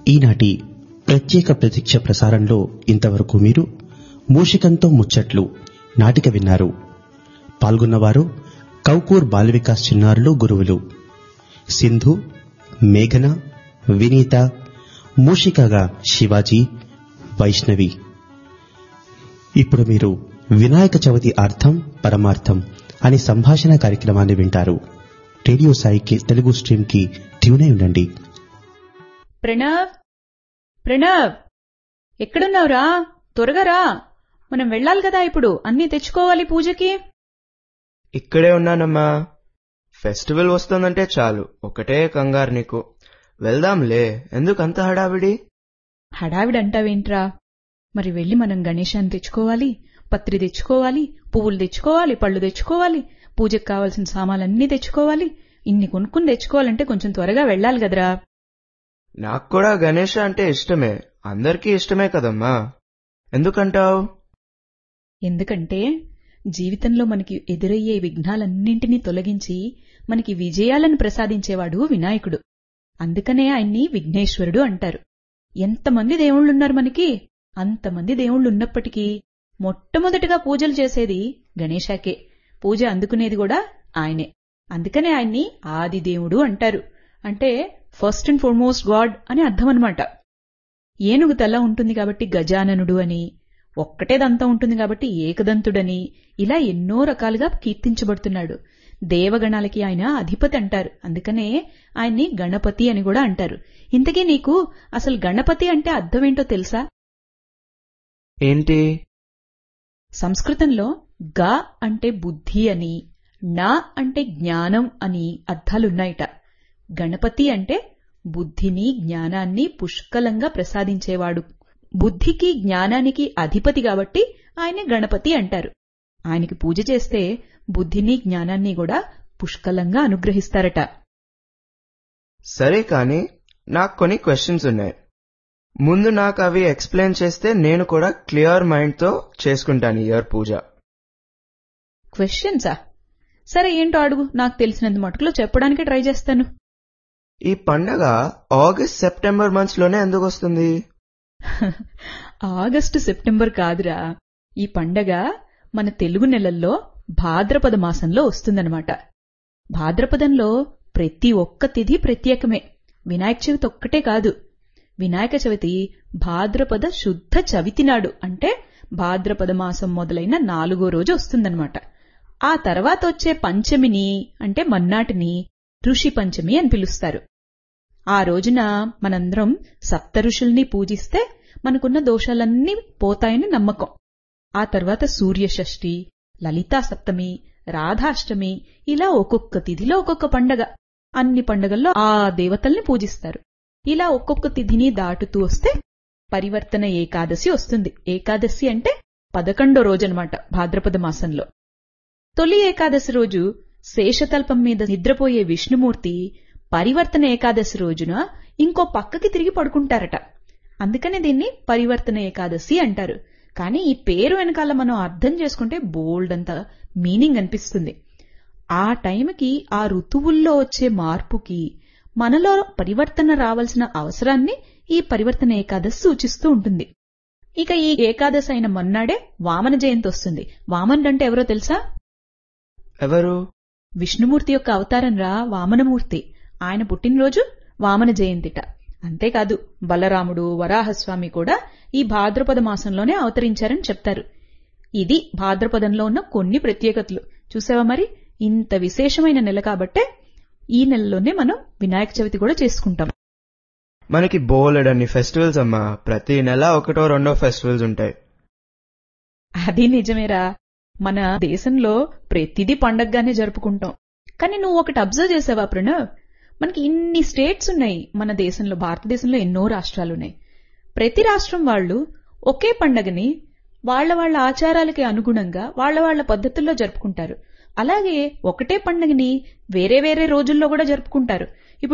ఈనాటి ప్రత్యేక ప్రతీక్ష ప్రసారంలో ఇంతవరకు మీరు మూషికంతో ముచ్చట్లు నాటిక విన్నారు పాల్గొన్నవారు కౌకూర్ బాల వికాస్ చిన్నారులు గురువులు సింధు మేఘన వినీత మూషికగా శివాజీ వైష్ణవి ఇప్పుడు మీరు వినాయక చవితి అర్థం పరమార్థం అనే సంభాషణ కార్యక్రమాన్ని వింటారు రేడియో సాయికి తెలుగు స్ట్రీమ్ కి ట్యూన్ అయి ఉండండి ప్రణవ్ ప్రణవ్ ఎక్కడున్నావురా త్వరగా రా మనం వెళ్ళాలి కదా ఇప్పుడు అన్నీ తెచ్చుకోవాలి పూజకి ఇక్కడే ఉన్నానమ్మా ఫెస్టివల్ వస్తుందంటే చాలు ఒకటే కంగారు నీకు వెళ్దాంలే ఎందుకు అంత హడావిడి హడావిడంటావేంట్రా మరి వెళ్ళి మనం గణేశాన్ని తెచ్చుకోవాలి పత్రి తెచ్చుకోవాలి పువ్వులు తెచ్చుకోవాలి పళ్ళు తెచ్చుకోవాలి పూజకు కావాల్సిన సామాన్లన్నీ తెచ్చుకోవాలి ఇన్ని కొనుక్కుని తెచ్చుకోవాలంటే కొంచెం త్వరగా వెళ్ళాలి కదరా నాకు కూడా గణేష అంటే ఇష్టమే అందరికీ ఇష్టమే కదమ్మా ఎందుకంటావు ఎందుకంటే జీవితంలో మనకి ఎదురయ్యే విఘ్నాలన్నింటినీ తొలగించి మనకి విజయాలను ప్రసాదించేవాడు వినాయకుడు అందుకనే ఆయన్ని విఘ్నేశ్వరుడు అంటారు ఎంతమంది దేవుళ్ళున్నారు మనకి అంతమంది దేవుళ్ళున్నప్పటికీ మొట్టమొదటిగా పూజలు చేసేది గణేశాకే పూజ అందుకునేది కూడా ఆయనే అందుకనే ఆయన్ని ఆది దేవుడు అంటారు అంటే ఫస్ట్ అండ్ ఫార్మోస్ట్ గాడ్ అని అర్థం అనమాట ఏనుగు తల ఉంటుంది కాబట్టి గజాననుడు అని ఒక్కటే దంతం ఉంటుంది కాబట్టి ఏకదంతుడని ఇలా ఎన్నో రకాలుగా కీర్తించబడుతున్నాడు దేవగణాలకి ఆయన అధిపతి అంటారు అందుకనే ఆయన్ని గణపతి అని కూడా అంటారు ఇంతకీ నీకు అసలు గణపతి అంటే అర్థమేంటో తెలుసా ఏంటి సంస్కృతంలో గ అంటే బుద్ధి అని నా అంటే జ్ఞానం అని అర్థాలున్నాయిట గణపతి అంటే బుద్ధిని జ్ఞానాన్ని పుష్కలంగా ప్రసాదించేవాడు బుద్ధికి జ్ఞానానికి అధిపతి కాబట్టి ఆయన గణపతి అంటారు ఆయనకి పూజ చేస్తే బుద్ధిని జ్ఞానాన్ని కూడా పుష్కలంగా అనుగ్రహిస్తారట సరే కాని నాకు కొన్ని క్వశ్చన్స్ ఉన్నాయి ముందు నాకు అవి ఎక్స్ప్లెయిన్ చేస్తే నేను కూడా క్లియర్ మైండ్ తో చేసుకుంటాను ఇయర్ పూజ క్వశ్చన్సా సరే ఏంటో అడుగు నాకు తెలిసినంత మటుకులో చెప్పడానికి ట్రై చేస్తాను ఈ పండగ ఆగస్ట్ సెప్టెంబర్ మంత్స్ లోనే ఎందుకు వస్తుంది ఆగస్టు సెప్టెంబర్ కాదురా ఈ పండగ మన తెలుగు నెలల్లో భాద్రపద మాసంలో వస్తుందన్నమాట భాద్రపదంలో ప్రతి ఒక్క తిథి ప్రత్యేకమే వినాయక చవితి ఒక్కటే కాదు వినాయక చవితి భాద్రపద శుద్ధ చవితి నాడు అంటే భాద్రపద మాసం మొదలైన నాలుగో రోజు వస్తుందన్నమాట ఆ తర్వాత వచ్చే పంచమిని అంటే మన్నాటిని ఋషి పంచమి అని పిలుస్తారు ఆ రోజున మనందరం సప్త ఋషుల్ని పూజిస్తే మనకున్న దోషాలన్నీ పోతాయని నమ్మకం ఆ తర్వాత సూర్యషష్ఠి లలితా సప్తమి రాధాష్టమి ఇలా ఒక్కొక్క తిథిలో ఒక్కొక్క పండగ అన్ని పండగల్లో ఆ దేవతల్ని పూజిస్తారు ఇలా ఒక్కొక్క తిథిని దాటుతూ వస్తే పరివర్తన ఏకాదశి వస్తుంది ఏకాదశి అంటే పదకొండో రోజనమాట భాద్రపద మాసంలో తొలి ఏకాదశి రోజు శేషతల్పం మీద నిద్రపోయే విష్ణుమూర్తి పరివర్తన ఏకాదశి రోజున ఇంకో పక్కకి తిరిగి పడుకుంటారట అందుకనే దీన్ని పరివర్తన ఏకాదశి అంటారు కానీ ఈ పేరు వెనకాల మనం అర్థం చేసుకుంటే బోల్డ్ అంత మీనింగ్ అనిపిస్తుంది ఆ టైంకి ఆ ఋతువుల్లో వచ్చే మార్పుకి మనలో పరివర్తన రావాల్సిన అవసరాన్ని ఈ పరివర్తన ఏకాదశి సూచిస్తూ ఉంటుంది ఇక ఈ ఏకాదశి అయిన మొన్నాడే వామన జయంతి వస్తుంది వామనుడు అంటే ఎవరో తెలుసా ఎవరు విష్ణుమూర్తి యొక్క అవతారం రా వామనమూర్తి ఆయన పుట్టినరోజు వామన జయంతిట అంతేకాదు బలరాముడు వరాహస్వామి కూడా ఈ భాద్రపద మాసంలోనే అవతరించారని చెప్తారు ఇది భాద్రపదంలో ఉన్న కొన్ని ప్రత్యేకతలు చూసావా మరి ఇంత విశేషమైన నెల కాబట్టే ఈ నెలలోనే మనం వినాయక చవితి కూడా చేసుకుంటాం మనకి బోలెడన్ని ఫెస్టివల్స్ అమ్మా ప్రతి నెల ఒకటో రెండో ఫెస్టివల్స్ ఉంటాయి అది నిజమేరా మన దేశంలో ప్రతిదీ పండగగానే జరుపుకుంటాం కానీ నువ్వు ఒకటి అబ్జర్వ్ చేసావా ప్రణవ్ మనకి ఇన్ని స్టేట్స్ ఉన్నాయి మన దేశంలో భారతదేశంలో ఎన్నో రాష్ట్రాలు ఉన్నాయి ప్రతి రాష్ట్రం వాళ్ళు ఒకే పండగని వాళ్ళ వాళ్ళ ఆచారాలకి అనుగుణంగా వాళ్ళ వాళ్ళ పద్ధతుల్లో జరుపుకుంటారు అలాగే ఒకటే పండగని వేరే వేరే రోజుల్లో కూడా జరుపుకుంటారు